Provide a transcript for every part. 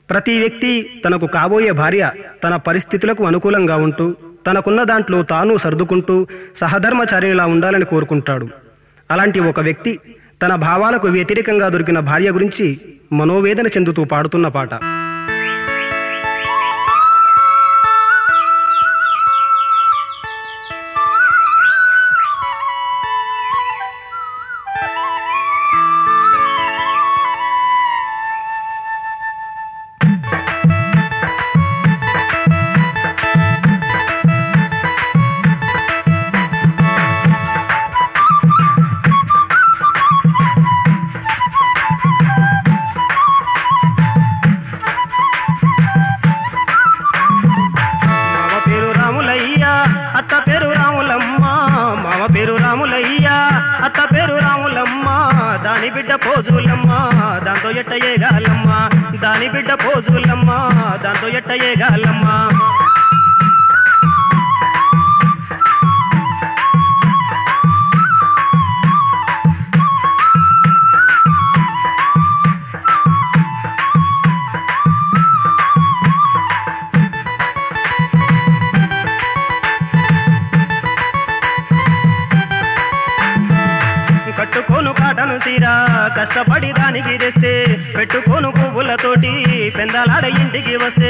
ప్రతి వ్యక్తి తనకు కాబోయే భార్య తన పరిస్థితులకు అనుకూలంగా ఉంటూ తనకున్న దాంట్లో తాను సర్దుకుంటూ సహధర్మచారిలా ఉండాలని కోరుకుంటాడు అలాంటి ఒక వ్యక్తి తన భావాలకు వ్యతిరేకంగా దొరికిన భార్య గురించి మనోవేదన చెందుతూ పాడుతున్న పాట మామ పేరు రాములయ్య అత్త పేరు రాములమ్మ మామ పేరు రాములయ్య అత్త పేరు రాములమ్మ దాని బిడ్డ పోజులమ్మ దాంతో ఎట్ట ఏగాలమ్మ దాని బిడ్డ పోజులమ్మ దాంతో ఎట్ట ఏగాలమ్మ కట్టుకోను కాటను సీరా కష్టపడి దానికి తెస్తే పెట్టుకోను పువ్వులతోటి పెందలాడ ఇంటికి వస్తే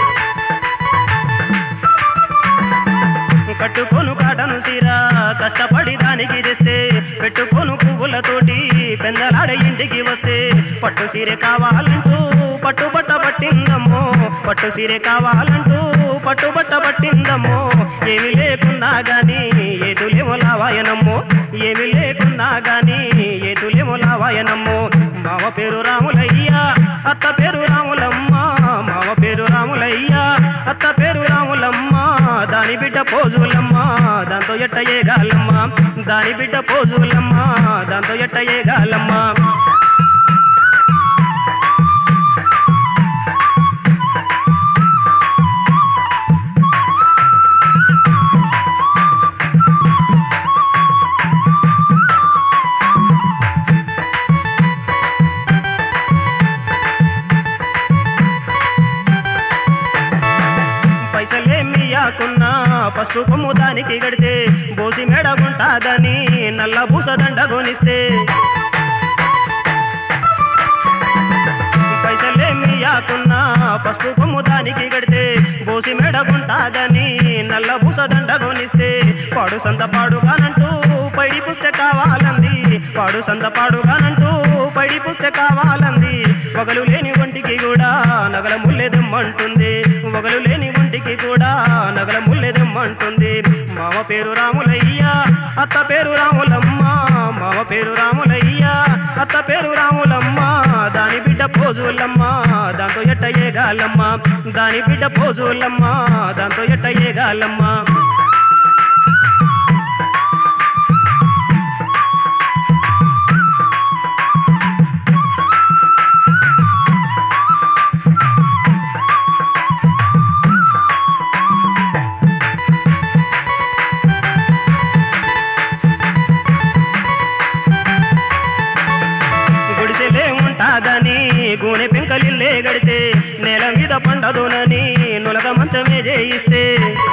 కట్టుకోను కాటను సీరా కష్టపడి దానికి తెస్తే పెట్టుకోను పువ్వులతోటి పెందలాడ ఇంటికి వస్తే పట్టు సీరె కావాలంటూ పట్టుబట్ట పట్టిందమ్మో పట్టు సీరె కావాలంటూ పట్టుబట్ట పట్టిందమ్మో ఏమి లేకున్నా గాని ఏదులేమో లావాయనమ్మో ఏమి లేకున్నా గాని ఏదులేమో లావాయనమ్మో మామ పేరు రాములయ్య అత్త పేరు రాములమ్మ మామ పేరు రాములయ్య అత్త పేరు రాములమ్మ దాని బిడ్డ పోజులమ్మ దాంతో ఎట్ట ఏగాలమ్మ దాని బిడ్డ పోజులమ్మ దాంతో ఎట్ట ఏగాలమ్మ పైసలేమి యాకున్నా పసుపు కొమ్ము దానికి గడితే బోసి మెడగుంటాదని నల్ల పూస దండ కొనిస్తే పైసలేమి యాకున్నా పసుపు కొమ్ము దానికి గడితే బోసి మెడగుంటాదని నల్ల పూస దండ కొనిస్తే పాడు సంత పాడుగానంటూ పైడి పుస్తే కావాలంది పాడు సంత పాడుగానంటూ పైడి పుస్తే కావాలంది వగలు లేని ఒంటికి కూడా నగల ముల్లెదమ్మంటుంది వగలు లేని ఒంటికి కూడా నగల ముల్లెదమ్మంటుంది మామ పేరు రాములయ్య అత్త పేరు రాములమ్మ మామ పేరు రాములయ్య అత్త పేరు రాములమ్మ దాని బిడ్డ పోజులమ్మ దాంతో ఎట్ట ఏగాలమ్మ దాని బిడ్డ పోజులమ్మ దాంతో ఎట్ట ఏగాలమ్మ గుడిసెలే ఉంటాదని గూనె పెంకలిల్లే గడితే నేల మీద పండదునని నులక మంచమే చేయిస్తే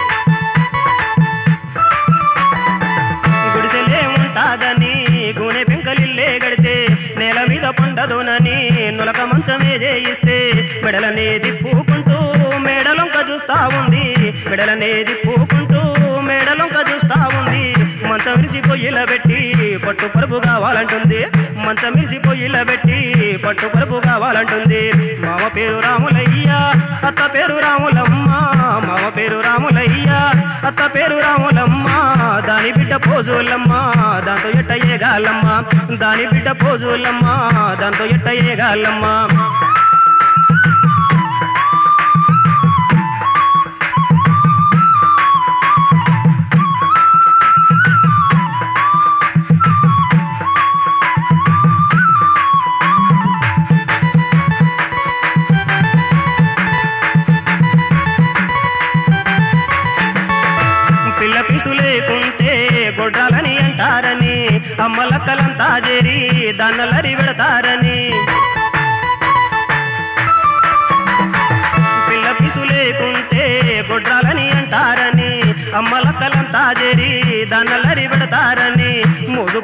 గుడిసెలే ఉంటాదని గూనె పెంకలిల్లే గడితే నేల మీద పండదునని నులక మంచమే చేయిస్తే మెడలనే దిప్పుకుంటూ మేడలొంక చూస్తా ఉంది మెడలనే దిప్పుకుంటూ మేడలొంక చూస్తా ఉంది మంచం విరిసి పొయ్యిల పెట్టి పట్టు పరుపు కావాలంటుంది మంచం విరిసి పొయ్యిల పెట్టి పట్టు పరుపు కావాలంటుంది మామ పేరు రాములయ్య అత్త పేరు రాములమ్మ మామ పేరు రాములయ్య అత్త పేరు రాములమ్మ దాని బిడ్డ పోజులమ్మ దాంతో ఎట్ట ఏగాలమ్మ దాని బిడ్డ పోజులమ్మ దాంతో ఎట్ట ఏగాలమ్మ పిల్ల పిసు లేకుంటే గొడ్రాలని అంటారని అమ్మలక్కలంతా చేరి దాన్నలరి పెడతారని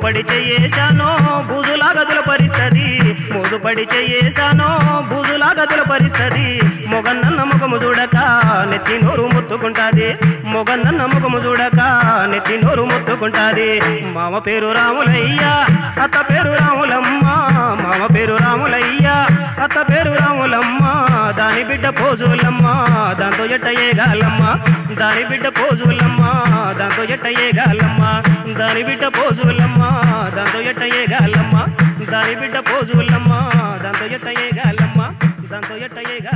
మోజుపడి చెయ్యేశానో బూజులాగా దులపరిస్తది మోజుపడి చెయ్యేశానో బూజులాగా దులపరిస్తది మొగన్నన్న ముఖము చూడక నెత్తి నోరు ముత్తుకుంటాది మొగన్నన్న ముఖము చూడక నెత్తి నోరు ముత్తుకుంటాది మామ పేరు రాములయ్య అత్త పేరు రాములమ్మ మామ పేరు రాములయ్య అత్త పేరు రాములమ్మ దాని బిడ్డ పోజులమ్మ దాంతో ఎట్ట ఏగాలమ్మ దాని బిడ్డ పోజులమ్మ దాంతో ఎట్ట ఏగాలమ్మ దాని బిడ్డ పోజులమ్మ దాంతో ఎట్ట ఏగాలమ్మ దాని బిడ్డ పోజులమ్మ దాంతో ఎట్ట ఏగాలమ్మ దాంతో ఎట్ట ఏగాలమ్మ